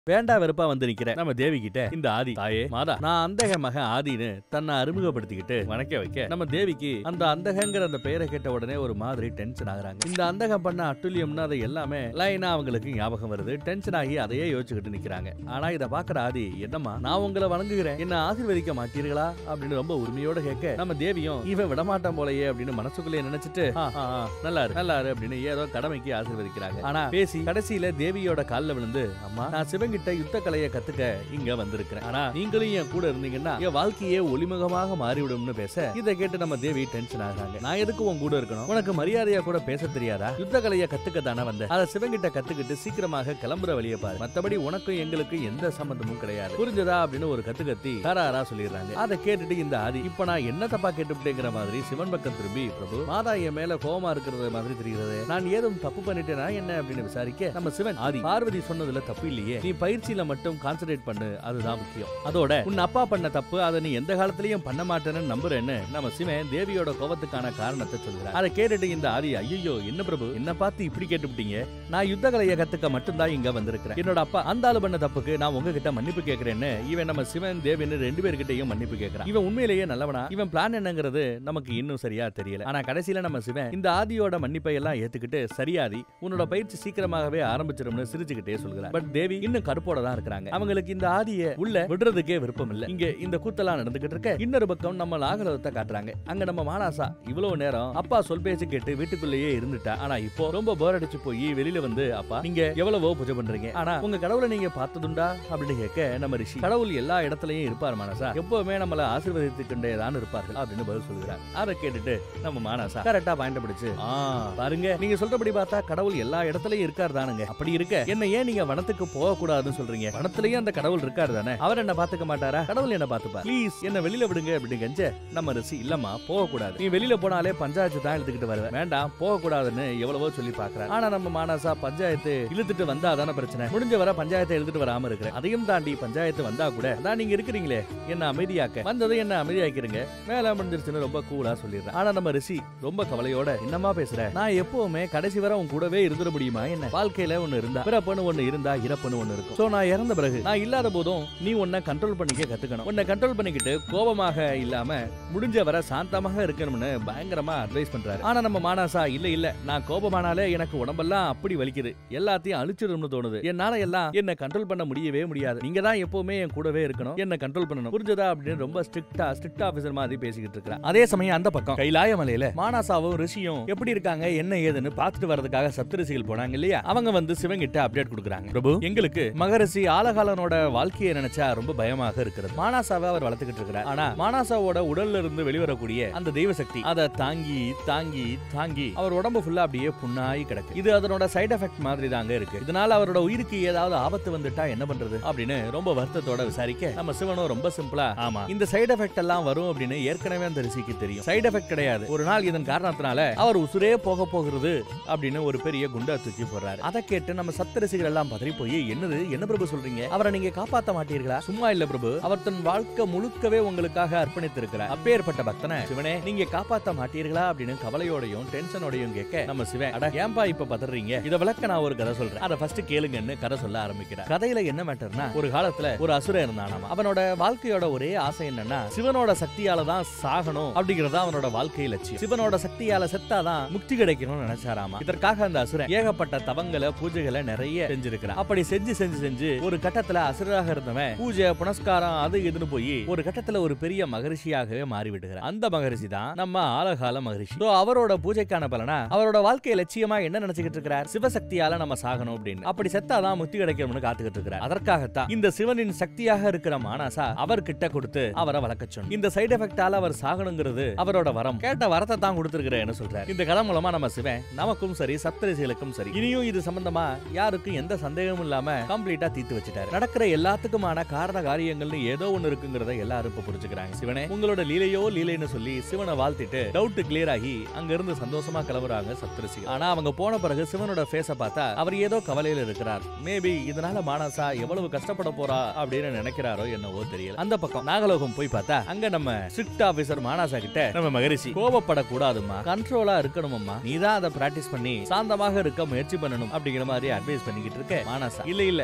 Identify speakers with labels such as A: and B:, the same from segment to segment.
A: வேண்டா வெறுப்பா வந்து நிக்கிறேன் நம்ம தேவி கிட்ட இந்த ஆதி தாயே மாதா நான் அந்தக மகன் ஆதின்னு தன்னை அறிமுகப்படுத்திக்கிட்டு வணக்க வைக்க நம்ம தேவிக்கு அந்த அந்தகங்கிற அந்த பெயரை கேட்ட உடனே ஒரு மாதிரி டென்ஷன் ஆகுறாங்க இந்த அந்தகம் பண்ண அட்டுலியம்னு அதை எல்லாமே லைனா அவங்களுக்கு ஞாபகம் வருது டென்ஷன் ஆகி அதையே யோசிச்சுக்கிட்டு நிக்கிறாங்க ஆனா இத பாக்குற ஆதி என்னம்மா நான் உங்களை வணங்குகிறேன் என்ன ஆசீர்வதிக்க மாட்டீர்களா அப்படின்னு ரொம்ப உரிமையோட கேட்க நம்ம தேவியும் இவன் விடமாட்டான் போலயே அப்படின்னு மனசுக்குள்ளே நினைச்சிட்டு "ஆ, ஆ, ஆ, நல்லா இரு நல்லா இரு அப்படின்னு ஏதோ கடமைக்கு ஆசீர்வதிக்கிறாங்க ஆனா பேசி கடைசியில தேவியோட கால்ல விழுந்து அம்மா நான் சிவங்கிட்ட யுத்த கலையை கத்துக்க இங்க வந்திருக்கிறேன் ஆனா நீங்களும் என் கூட இருந்தீங்கன்னா என் வாழ்க்கையே ஒளிமுகமாக மாறிவிடும்னு பேச இதை கேட்டு நம்ம தேவி டென்ஷன் ஆகுறாங்க நான் எதுக்கு உன் கூட இருக்கணும் உனக்கு மரியாதையா கூட பேச தெரியாதா யுத்த கலையை கத்துக்க தானே வந்த அதை சிவங்கிட்ட கத்துக்கிட்டு சீக்கிரமாக கிளம்புற வழியை பாரு மத்தபடி உனக்கும் எங்களுக்கும் எந்த சம்பந்தமும் கிடையாது புரிஞ்சதா அப்படின்னு ஒரு கத்து கத்தி தாராரா சொல்லிடுறாங்க அதை கேட்டுட்டு இந்த ஆதி இப்ப நான் என்ன தப்பா கேட்டுவிட்டேங்கிற மாதிரி சிவன் பக்கம் திரும்பி பிரபு மாதா என் மேல கோவமா இருக்கிறது மாதிரி தெரிகிறது நான் ஏதும் தப்பு பண்ணிட்டேனா என்ன அப்படின்னு விசாரிக்க நம்ம சிவன் ஆதி பார்வதி சொன்னதுல தப்பு இல்லையே நீ பயிற்சியில மட்டும் கான்சென்ட்ரேட் பண்ணு அதுதான் முக்கியம் அதோட உன் அப்பா பண்ண தப்பு அதை நீ எந்த காலத்திலயும் பண்ண மாட்டேன்னு நம்புறேன்னு நம்ம சிவன் தேவியோட கோபத்துக்கான காரணத்தை சொல்கிறார் அதை கேட்டுட்டு இந்த ஆதி ஐயோ என்ன பிரபு என்ன பார்த்து இப்படி கேட்டுவிட்டீங்க நான் யுத்த கலையை கத்துக்க மட்டும்தான் இங்க வந்திருக்கிறேன் என்னோட அப்பா அந்த ஆளு பண்ண தப்புக்கு நான் உங்ககிட்ட மன்னிப்பு கேட்கிறேன்னு இவன் நம்ம சிவன் தேவின்னு ரெண்டு பேர்கிட்டயும் மன்னிப்பு கேட்கிறான் இவன் உண்மையிலேயே நல்லவனா இவன் பிளான் என்னங்கிறது நமக்கு இன்னும் சரியா தெரியல ஆனா கடைசியில நம்ம சிவன் இந்த ஆதியோட மன்னிப்பை எல்லாம் ஏத்துக்கிட்டு சரியாதி உன்னோட பயிற்சி சீக்கிரமாகவே ஆரம்பிச்சிடும்னு சிரிச்சுக்கிட்டே சொல்கிறார் பட் தேவி இன்னும் கருப்போட தான் இருக்கிறாங்க அவங்களுக்கு இந்த ஆதிய உள்ள விடுறதுக்கே விருப்பம் இல்ல இங்க இந்த கூத்தெல்லாம் நடந்துகிட்டு இருக்க இன்னொரு பக்கம் நம்ம நாகலோகத்தை காட்டுறாங்க அங்க நம்ம மானாசா இவ்வளவு நேரம் அப்பா சொல் பேச்சு கேட்டு வீட்டுக்குள்ளேயே இருந்துட்டா ஆனா இப்போ ரொம்ப போர் அடிச்சு போய் வெளியில வந்து அப்பா நீங்க எவ்வளவோ பூஜை பண்றீங்க ஆனா உங்க கடவுளை நீங்க பார்த்ததுண்டா அப்படின்னு கேட்க நம்ம ரிஷி கடவுள் எல்லா இடத்துலயும் இருப்பார் மானசா எப்பவுமே நம்மள ஆசீர்வதித்துக்கொண்டே தான் இருப்பார்கள் அப்படின்னு பதில் சொல்கிறார் அதை கேட்டுட்டு நம்ம மானசா கரெக்டா பாயிண்ட் பிடிச்சு ஆ பாருங்க நீங்க சொல்றபடி பார்த்தா கடவுள் எல்லா இடத்துலயும் இருக்காரு தானுங்க அப்படி இருக்க என்ன ஏன் நீங்க வனத்துக்கு போக கூடாதுன்னு சொல்றீங்க வனத்திலயும் அந்த கடவுள் இருக்காரு தானே அவர் என்ன பாத்துக்க மாட்டாரா கடவுள் என்ன பாத்துப்பா ப்ளீஸ் என்ன வெளியில விடுங்க அப்படின்னு கெஞ்ச நம்ம ரிஷி இல்லம்மா போக கூடாது நீ வெளியில போனாலே பஞ்சாயத்து தான் இழுத்துக்கிட்டு வருவேன் வேண்டாம் போக கூடாதுன்னு எவ்வளவோ சொல்லி பாக்குறாரு ஆனா நம்ம மானசா பஞ்சாயத்து இழுத்துட்டு வந்தா தானே பிரச்சனை முடிஞ்ச வர பஞ்சாயத்தை இழுத்துட்டு வராம இருக்கிறேன் அதையும் தாண்டி பஞ்சாயத்து வந்தா கூட அதான் நீங்க இருக்கிறீங்களே என்ன அமைதியாக்க வந்ததும் என்ன அமைதியாக்கிறீங்க வேலை முடிஞ்சிருச்சுன்னு ரொம்ப கூலா சொல்லிடுறேன் ஆனா நம்ம ரிஷி ரொம்ப கவலையோட என்னமா பேசுற நான் எப்பவுமே கடைசி வரை உன் கூடவே இருந்துட முடியுமா என்ன வாழ்க்கையில ஒண்ணு இருந்தா பிறப்புன்னு ஒண்ணு இருந்தா இறப்புன்னு ஒண்ணு இருக்கும் சோ நான் இறந்த பிறகு நான் இல்லாத போதும் நீ உன்னை கண்ட்ரோல் பண்ணிக்க கத்துக்கணும் உன்னை கண்ட்ரோல் பண்ணிக்கிட்டு கோபமாக இல்லாம முடிஞ்ச வரை சாந்தமாக இருக்கணும்னு பயங்கரமா அட்வைஸ் பண்றாரு ஆனா நம்ம மானாசா இல்ல இல்ல நான் கோபமானாலே எனக்கு உடம்பெல்லாம் அப்படி வலிக்குது எல்லாத்தையும் அழிச்சிடும்னு தோணுது என்னால எல்லாம் என்ன கண்ட்ரோல் பண்ண முடியவே முடியாது நீங்க தான் எப்பவுமே என் கூடவே இருக்கணும் என்ன கண்ட்ரோல் பண்ணணும் புரிஞ்சதா அப்படின்னு ரொம்ப ஸ்ட்ரிக்டா ஸ்ட்ரிக்ட் ஆபீசர் மாதிரி பேசிக்கிட்டு இருக்கிறான் அதே சமயம் அந்த பக்கம் கைலாய மலையில மானாசாவும் ரிஷியும் எப்படி இருக்காங்க என்ன ஏதுன்னு பார்த்துட்டு வரதுக்காக சப்தரிசிகள் போனாங்க இல்லையா அவங்க வந்து சிவங்கிட்ட அப்டேட் கொடுக்குறாங்க பிரபு எங்களுக்கு மகரிஷி ஆலகாலனோட வாழ்க்கையை நினைச்சா ரொம்ப பயமாக இருக்கிறது மானாசாவை அவர் வளர்த்துக்கிட்டு இருக்கிறார் ஆனா மானாசாவோட உடல்ல இருந்து வெளிவரக்கூடிய அந்த தெய்வ சக்தி அதை தாங்கி தாங்கி தாங்கி அவர் உடம்பு ஃபுல்லா அப்படியே புண்ணாகி கிடக்கு இது அதனோட சைடு எஃபெக்ட் மாதிரி தாங்க இருக்கு இதனால அவரோட உயிருக்கு ஏதாவது ஆபத்து வந்துட்டா என்ன பண்றது அப்படின்னு ரொம்ப வருத்தத்தோட விசாரிக்க நம்ம சிவனும் ரொம்ப சிம்பிளா ஆமா இந்த சைடு எஃபெக்ட் எல்லாம் வரும் அப்படின்னு ஏற்கனவே அந்த ரிஷிக்கு தெரியும் சைடு எஃபெக்ட் கிடையாது ஒரு நாள் இதன் காரணத்தினால அவர் உசுரே போக போகிறது அப்படின்னு ஒரு பெரிய குண்டா தூக்கி போடுறாரு அதை கேட்டு நம்ம சப்த ரிஷிகள் எல்லாம் பதறி போய் என்னது என்ன பிரபு சொல்றீங்க அவரை நீங்க காப்பாத்த மாட்டீர்களா சும்மா இல்ல பிரபு அவர் தன் வாழ்க்கை முழுக்கவே உங்களுக்காக அர்ப்பணித்திருக்கிறார் அப்பேற்பட்ட பக்தனை சிவனே நீங்க காப்பாத்த மாட்டீர்களா அப்படின்னு கவலையோடையும் டென்ஷனோடையும் கேட்க நம்ம சிவன் அட ஏன்பா இப்ப பதறீங்க இத விளக்க நான் ஒரு கதை சொல்றேன் அதை ஃபர்ஸ்ட் கேளுங்கன்னு கதை சொல்ல ஆரம்பிக்கிறார் கதையில என்ன மேட்டர்னா ஒரு காலத்துல ஒரு அசுரன் இருந்தானாமா அவனோட வாழ்க்கையோட ஒரே ஆசை என்னன்னா சிவனோட சக்தியால தான் சாகணும் அப்படிங்கறது அவனோட வாழ்க்கை லட்சியம் சிவனோட சக்தியால செத்தாதான் முக்தி கிடைக்கணும்னு நினைச்சாராமா இதற்காக அந்த அசுரன் ஏகப்பட்ட தவங்களை பூஜைகளை நிறைய செஞ்சிருக்கிறான் அப்படி செஞ்சு செஞ்சு செஞ்சு ஒரு கட்டத்துல அசுராக இருந்தவன் பூஜை புனஸ்காரம் அது இதுன்னு போய் ஒரு கட்டத்துல ஒரு பெரிய மகரிஷியாகவே மாறி விடுகிறார் அந்த மகரிஷி தான் நம்ம ஆலகால மகரிஷி So, அவரோட பூஜைக்கான பலனா அவரோட வாழ்க்கை லட்சியமா என்ன நினைச்சுக்கிட்டு இருக்கிறார் சிவசக்தியால நம்ம சாகணும் அப்படின்னு அப்படி செத்தாதான் முக்தி கிடைக்கணும்னு காத்துக்கிட்டு இருக்கிறார் அதற்காகத்தான் இந்த சிவனின் சக்தியாக இருக்கிற மானாசா அவர் கிட்ட கொடுத்து அவரை வளர்க்க சொன்ன இந்த சைடு எஃபெக்டால அவர் சாகணுங்கிறது அவரோட வரம் கேட்ட வரத்தை தான் கொடுத்திருக்கிறேன்னு சொல்றாரு இந்த கதை மூலமா நம்ம சிவன் நமக்கும் சரி சப்தரிசிகளுக்கும் சரி இனியும் இது சம்பந்தமா யாருக்கும் எந்த சந்தேகமும் இல்லாம கம்ப்ளீட்டா தீர்த்து வச்சுட்டாரு நடக்கிற எல்லாத்துக்குமான காரண காரியங்கள்னு ஏதோ ஒண்ணு இருக்குங்கிறத எல்லாரும் இப்ப புரிஞ்சுக்கிறாங்க சிவனே உங்களோட லீலையோ லீலைன்னு சொல்லி சிவனை வாழ்த்திட்டு டவுட் கிளியர் ஆகி அங்க இருந்து சந்தோஷமா கிளம்புறாங்க சப்தரிசி ஆனா அவங்க போன பிறகு சிவனோட ஃபேஸ பார்த்தா அவர் ஏதோ கவலையில இருக்கிறார் மேபி இதனால மானசா எவ்வளவு கஷ்டப்பட போறா அப்படின்னு நினைக்கிறாரோ என்னவோ தெரியல அந்த பக்கம் நாகலோகம் போய் பார்த்தா அங்க நம்ம ஸ்ட்ரிக்ட் ஆபீசர் மானாசா கிட்ட நம்ம மகரிஷி கோபப்படக்கூடாதும்மா கண்ட்ரோலா இருக்கணுமம்மா நீ தான் அதை பிராக்டிஸ் பண்ணி சாந்தமாக இருக்க முயற்சி பண்ணணும் அப்படிங்கிற மாதிரி அட்வைஸ் பண்ணிக்கிட்டு இருக்க மானசா இல்ல இல்ல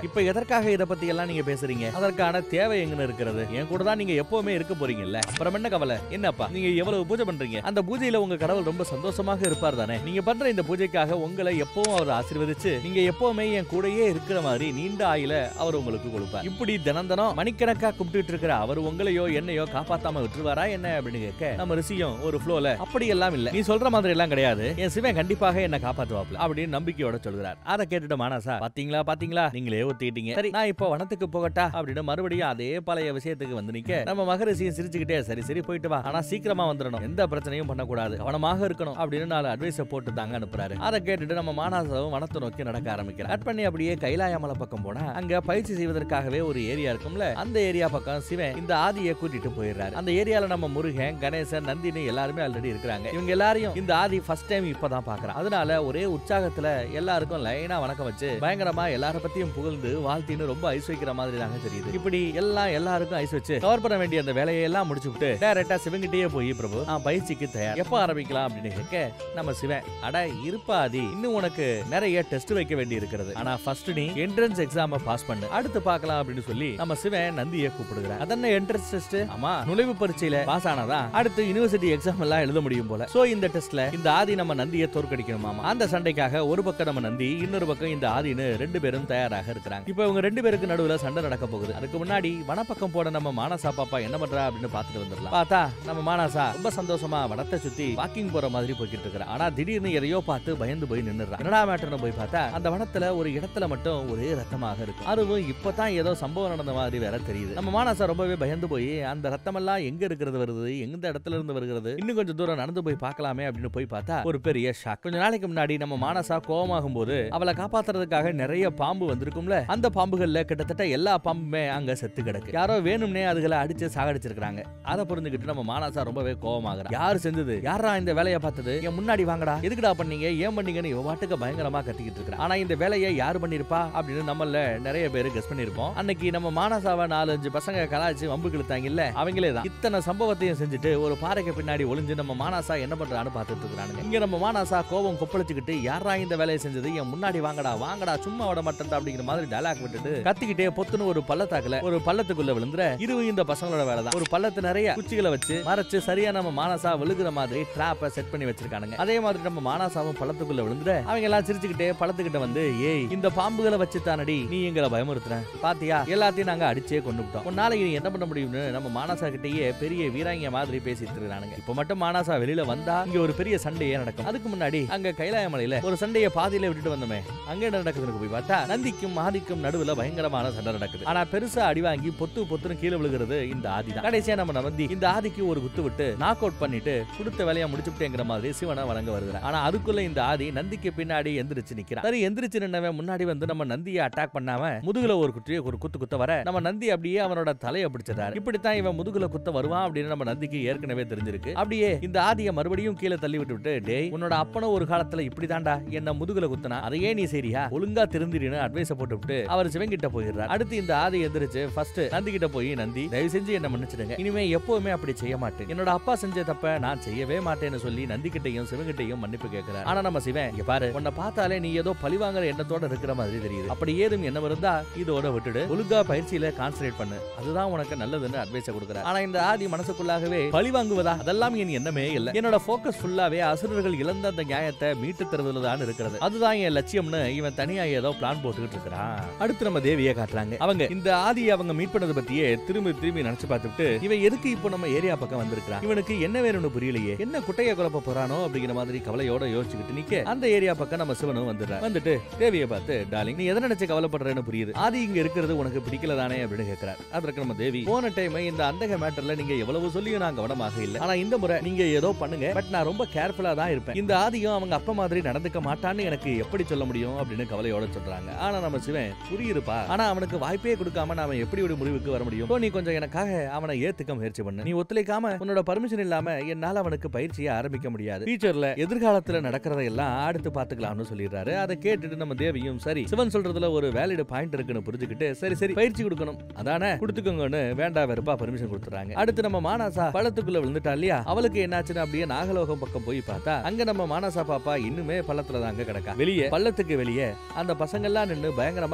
A: இப்ப எதற்காக இத பத்தி எல்லாம் நீங்க பேசுறீங்க அதற்கான தேவை எங்கன்னு இருக்கிறது என் கூட தான் நீங்க எப்பவுமே இருக்க போறீங்கல்ல அப்புறம் என்ன கவலை என்னப்பா நீங்க எவ்வளவு பூஜை பண்றீங்க அந்த பூஜையில உங்க கடவுள் ரொம்ப சந்தோஷமாக இருப்பார் தானே நீங்க பண்ற இந்த பூஜைக்காக உங்களை எப்பவும் அவர் ஆசீர்வதிச்சு நீங்க எப்பவுமே என் கூடயே இருக்கிற மாதிரி நீண்ட ஆயில அவர் உங்களுக்கு கொடுப்பார் இப்படி தினம் தினம் மணிக்கணக்கா கும்பிட்டு இருக்கிற அவர் உங்களையோ என்னையோ காப்பாத்தாம விட்டுருவாரா என்ன அப்படின்னு கேட்க நம்ம ரிஷியும் ஒரு ஃப்ளோல அப்படி எல்லாம் இல்ல நீ சொல்ற மாதிரி எல்லாம் கிடையாது என் சிவன் கண்டிப்பாக என்ன காப்பாத்துவாப்ல அப்படின்னு நம்பிக்கையோட சொல்கிறார் அதை கேட்டுட்டு மானசா பாத்தீங்களா பாத்தீங்களா நீங்களே ஒத்திட்டீங்க சரி நான் இப்போ வனத்துக்கு போகட்டா அப்படின்னு மறுபடியும் அதே பழைய விஷயத்துக்கு வந்து நிக்க நம்ம மகரிஷியும் சிரிச்சுக்கிட்டே சரி சரி போயிட்டு வா ஆனா சீக்கிரமா வந்துடணும் எந்த பிரச்சனையும் பண்ணக்கூடாது கவனமாக இருக்கணும் அப்படின்னு நாலு அட்வைஸ போட்டு தாங்க அனுப்புறாரு அதை கேட்டுட்டு நம்ம மானாசாவும் வனத்தை நோக்கி நடக்க ஆரம்பிக்கிறார் கட் பண்ணி அப்படியே கைலாய மலை பக்கம் போனா அங்க பயிற்சி செய்வதற்காகவே ஒரு ஏரியா இருக்கும்ல அந்த ஏரியா பக்கம் சிவன் இந்த ஆதியை கூட்டிட்டு போயிடுறாரு அந்த ஏரியால நம்ம முருகன் கணேசன் நந்தினி எல்லாருமே ஆல்ரெடி இருக்கிறாங்க இவங்க எல்லாரையும் இந்த ஆதி ஃபர்ஸ்ட் டைம் இப்பதான் பாக்குறான் அதனால ஒரே உற்சாகத்துல எல்லாருக்கும் லைனா வணக்கம் வச்சு பயங்கரமா எல்லார பத்தியும் புகழ்ந்து வாழ்த்தின்னு ரொம்ப ஐஸ் வைக்கிற மாதிரி தாங்க தெரியுது இப்படி எல்லாம் எல்லாருக்கும் ஐஸ் வச்சு கவர் பண்ண வேண்டிய அந்த வேலையை எல்லாம் முடிச்சு விட்டு டேரக்டா சிவங்கிட்டயே போய் பிரபு நான் பயிற்சிக்கு தயார் எப்ப ஆரம்பிக்கலாம் அப்படின்னு கேட்க நம்ம சிவன் அட இருப்பாதி இன்னும் உனக்கு நிறைய டெஸ்ட் வைக்க வேண்டி இருக்கிறது ஆனா ஃபர்ஸ்ட் நீ என்ட்ரன்ஸ் எக்ஸாம பாஸ் பண்ணு அடுத்து பார்க்கலாம் அப்படின்னு சொல்லி நம்ம சிவன் நந்தியை கூப்பிடுகிறார் அதென்ன என்ட்ரன்ஸ் டெஸ்ட் ஆமா நுழைவு பரீட்சையில பாஸ் ஆனாதான் அடுத்து யுனிவர்சிட்டி எக்ஸாம் எல்லாம் எழுத முடியும் போல சோ இந்த டெஸ்ட்ல இந்த ஆதி நம்ம நந்தியை தோற்கடிக்கணுமாமா அந்த சண்டைக்காக ஒரு பக்கம் நம்ம நந்தி இன்னொரு பக்கம் இந்த ஆதின்னு ரெண்டு பேரும் தயாராக இருக்கிறாங்க இப்போ இவங்க ரெண்டு பேருக்கு நடுவுல சண்டை நடக்க போகுது அதுக்கு முன்னாடி வனப்பக்கம் போட நம்ம மானசா பாப்பா என்ன பண்றா அப்படின்னு பார்த்துட்டு வந்துடலாம் பார்த்தா நம்ம மானசா ரொம்ப சந்தோஷமா வனத்தை சுத்தி வாக்கிங் போற மாதிரி போய்கிட்டு இருக்கிறா ஆனா திடீர்னு எதையோ பார்த்து பயந்து போய் நின்னுறா என்னடா மேட்டர்னு போய் பார்த்தா அந்த வனத்துல ஒரு இடத்துல மட்டும் ஒரே ரத்தமாக இருக்கு அதுவும் இப்பதான் ஏதோ சம்பவம் நடந்த மாதிரி வேற தெரியுது நம்ம மானசா ரொம்பவே பயந்து போய் அந்த ரத்தமெல்லாம் எங்க இருக்கிறது வருது எந்த இடத்துல இருந்து வருகிறது இன்னும் கொஞ்சம் தூரம் நடந்து போய் பார்க்கலாமே அப்படின்னு போய் பார்த்தா ஒரு பெரிய ஷாக் கொஞ்ச நாளைக்கு முன்னாடி நம்ம மானசா கோவமாகும் போது அவளை காப்பாத்துறதுக்காக நிறைய பாம்பு வந்திருக்கும்ல அந்த பாம்புகள்ல கிட்டத்தட்ட எல்லா பாம்புமே அங்க செத்து கிடக்கு யாரோ வேணும்னே அதுகளை அடிச்சு சாகடிச்சிருக்காங்க அதை புரிஞ்சுக்கிட்டு நம்ம மானசா ரொம்பவே கோவமாகறா யார் செஞ்சது யாரா இந்த வேலையை பார்த்தது என் முன்னாடி வாங்கடா எதுக்குடா பண்ணீங்க ஏன் பண்ணீங்கன்னு இவன் பாட்டுக்கு பயங்கரமா கத்திக்கிட்டு இருக்கிறான் ஆனா இந்த வேலையை யார் பண்ணிருப்பா அப்படின்னு நம்மள நிறைய பேர் கெஸ் பண்ணிருப்போம் அன்னைக்கு நம்ம மானசாவை நாலஞ்சு பசங்க கலாய்ச்சி வம்பு கிழத்தாங்க இல்ல அவங்களே தான் இத்தனை சம்பவத்தையும் செஞ்சுட்டு ஒரு பாறைக்கு பின்னாடி ஒளிஞ்சு நம்ம மானசா என்ன பண்றான்னு பார்த்துட்டு இருக்கானுங்க இங்க நம்ம மானசா கோபம் கொப்பளிச்சுக்கிட்டு யாரா இந்த வேலையை செஞ்சது என் முன்னாடி வாங்கடா வாங்கடா சும்மா விட மாட்டேன் அப்படிங்கிற மாதிரி டயலாக் விட்டுட்டு கத்திக்கிட்டே பொத்துன்னு ஒரு பள்ளத்தாக்குல ஒரு பள்ளத்துக்குள்ள விழுந்துற இதுவும் இந்த பசங்களோட வேலை தான் ஒரு பள்ளத்து நிறைய குச்சிகளை வச்சு மறைச்சு சரியா நம்ம மானசா விழுகிற மாதிரி ட்ராப்ப செட் பண்ணி வச்சிருக்கானுங்க அதே மாதிரி நம்ம மானசாவும் பள்ளத்துக்குள்ள விழுந்துற அவங்க எல்லாம் சிரிச்சுக்கிட்டே பள்ளத்துக்கிட்ட வந்து ஏய் இந்த பாம்புகளை வச்சு தானடி நீ எங்களை பயமுறுத்துன பாத்தியா எல்லாத்தையும் நாங்க அடிச்சே கொண்டு விட்டோம் ஒரு நாளைக்கு நீ என்ன பண்ண முடியும்னு நம்ம மானசா கிட்டயே பெரிய வீராங்க மாதிரி பேசிட்டு இருக்கானுங்க இப்ப மட்டும் மானசா வெளியில வந்தா இங்க ஒரு பெரிய சண்டையே நடக்கும் அதுக்கு முன்னாடி அங்க கைலாய மலையில ஒரு சண்டையை பாதியில விட்டுட்டு வந்தோமே அங்க என்ன நடக்குதுன்னு போய் பார்த்தா நந்திக்கும் ஆதிக்கும் நடுவுல பயங்கரமான சண்டை நடக்குது ஆனா பெருசா அடி வாங்கி பொத்து பொத்துன்னு கீழே விழுகிறது இந்த ஆதி தான் கடைசியா நம்ம நந்தி இந்த ஆதிக்கு ஒரு குத்து விட்டு நாக் அவுட் பண்ணிட்டு கொடுத்த வேலையை முடிச்சுட்டேங்கிற மாதிரி சிவனை வழங்க வருகிறார் ஆனா அதுக்குள்ள இந்த ஆதி நந்திக்கு பின்னாடி எந்திரிச்சு நிக்கிறான் சரி எந்திரிச்சு நின்னவன் முன்னாடி வந்து நம்ம நந்தியை அட்டாக் பண்ணாம முதுகுல ஒரு குட்டியை ஒரு குத்து குத்த வர நம்ம நந்தி அப்படியே அவனோட தலையை பிடிச்சிட்டாரு இப்படித்தான் இவன் முதுகுல குத்த வருவான் அப்படின்னு நம்ம நந்திக்கு ஏற்கனவே தெரிஞ்சிருக்கு அப்படியே இந்த ஆதியை மறுபடியும் கீழே தள்ளி விட்டு விட்டு டேய் உன்னோட அப்பனும் ஒரு காலத்துல இப்படிதான்டா என்ன முதுகுல குத்துனா அதையே நீ சரியா ஒழுங்கா திருந்திரின்னு அட்வைஸ போட்டு விட்டு அவர் சிவங்கிட்ட போயிடுறார் அடுத்து இந்த ஆதி எந்திரிச்சு ஃபர்ஸ்ட் நந்தி கிட்ட போய் நந்தி தயவு செஞ்சு என்ன மன்னிச்சிடுங்க இனிமே எப்பவுமே அப்படி செய்ய மாட்டேன் என்னோட அப்பா செஞ்ச தப்ப நான் செய்யவே மாட்டேன்னு சொல்லி நந்தி கிட்டையும் சிவங்கிட்டையும் மன்னிப்பு கேட்கிறார் ஆனா நம்ம சிவன் இங்க பாரு உன்னை பார்த்தாலே நீ ஏதோ பழிவாங்குற எண்ணத்தோட இருக்கிற மாதிரி தெரியுது அப்படி ஏதும் என்ன இருந்தா இதோட விட்டுடு ஒழுங்கா பயிற்சியில கான்சன்ட்ரேட் பண்ணு அதுதான் உனக்கு நல்லதுன்னு அட்வைஸ் கொடுக்குறார் ஆனா இந்த ஆதி மனசுக்குள்ளாகவே பழி வாங்குவதா அதெல்லாம் என் எண்ணமே இல்ல என்னோட போக்கஸ் ஃபுல்லாவே அசுரர்கள் இழந்த அந்த நியாயத்தை மீட்டு தருவதில் தான் இருக்கிறது அதுதான் என் லட்சியம்னு இவன் தனியா ஏதோ பிளான் போட்டுக்கிட்டு இருக்கிறான் அடுத்து நம்ம தேவியை காட்டுறாங்க அவங்க இந்த ஆதியை அவங்க மீட் பண்ணதை பத்தியே திரும்பி திரும்பி நினைச்சு பார்த்துட்டு இவன் எதுக்கு இப்போ நம்ம ஏரியா பக்கம் வந்திருக்கான் இவனுக்கு என்ன வேணும்னு புரியலையே என்ன குட்டைய குழப்ப போறானோ அப்படிங்கிற மாதிரி கவலையோட யோசிச்சுக்கிட்டு நிக்க அந்த ஏரியா பக்கம் நம்ம சிவனும் வந்துடுறான் வந்துட்டு தேவியை பார்த்து டாலிங் நீ எதை நினைச்சு கவலைப்படுறேன்னு புரியுது ஆதி இங்க இருக்கிறது உனக்கு பிடிக்கல தானே அப்படின்னு கேட்கிறார் அதற்கு நம்ம தேவி போன டைம் இந்த அந்தக மேட்டர்ல நீங்க எவ்வளவு சொல்லியும் நான் கவனமாக இல்ல ஆனா இந்த முறை நீங்க ஏதோ பண்ணுங்க பட் நான் ரொம்ப கேர்ஃபுல்லா தான் இருப்பேன் இந்த ஆதியும் அவங்க அப்பா மாதிரி நடந்துக்க மாட்டான்னு எனக்கு எப்படி சொல்ல முடியும் அப்படின்னு கவலையோட சொல்றாங்க ஆனா நம்ம சிவன் புரியுதுப்பா ஆனா அவனுக்கு வாய்ப்பே கொடுக்காம நாம எப்படி ஒரு முடிவுக்கு வர முடியும் So, நீ கொஞ்சம் எனக்காக அவனை ஏத்துக்க முயற்சி பண்ணு நீ ஒத்துழைக்காம உன்னோட பர்மிஷன் இல்லாம என்னால அவனுக்கு பயிற்சியை ஆரம்பிக்க முடியாது ஃபியூச்சர்ல எதிர்காலத்துல நடக்கிறதையெல்லாம் அடுத்து பாத்துக்கலாம்னு சொல்லிடுறாரு அதை கேட்டுட்டு நம்ம தேவியும் சரி சிவன் சொல்றதுல ஒரு வேலிட் பாயிண்ட் இருக்குன்னு புரிஞ்சுக்கிட்டு சரி சரி பயிற்சி கொடுக்கணும் அதானே கொடுத்துக்கோங்கன்னு வேண்டா வெறுப்பா பர்மிஷன் கொடுத்துறாங்க அடுத்து நம்ம மானாசா பள்ளத்துக்குள்ள விழுந்துட்டா இல்லையா அவளுக்கு என்னாச்சுன்னு அப்படியே நாகலோகம் பக்கம் போய் பார்த்தா அங்க நம்ம மானசா பாப்பா இன்னுமே பள்ளத்துல தாங்க கிடக்கா வெளியே பள்ளத்துக்கு வெளியே அந்த பசங்க எல்லாம் நின்னு பயங்கரமா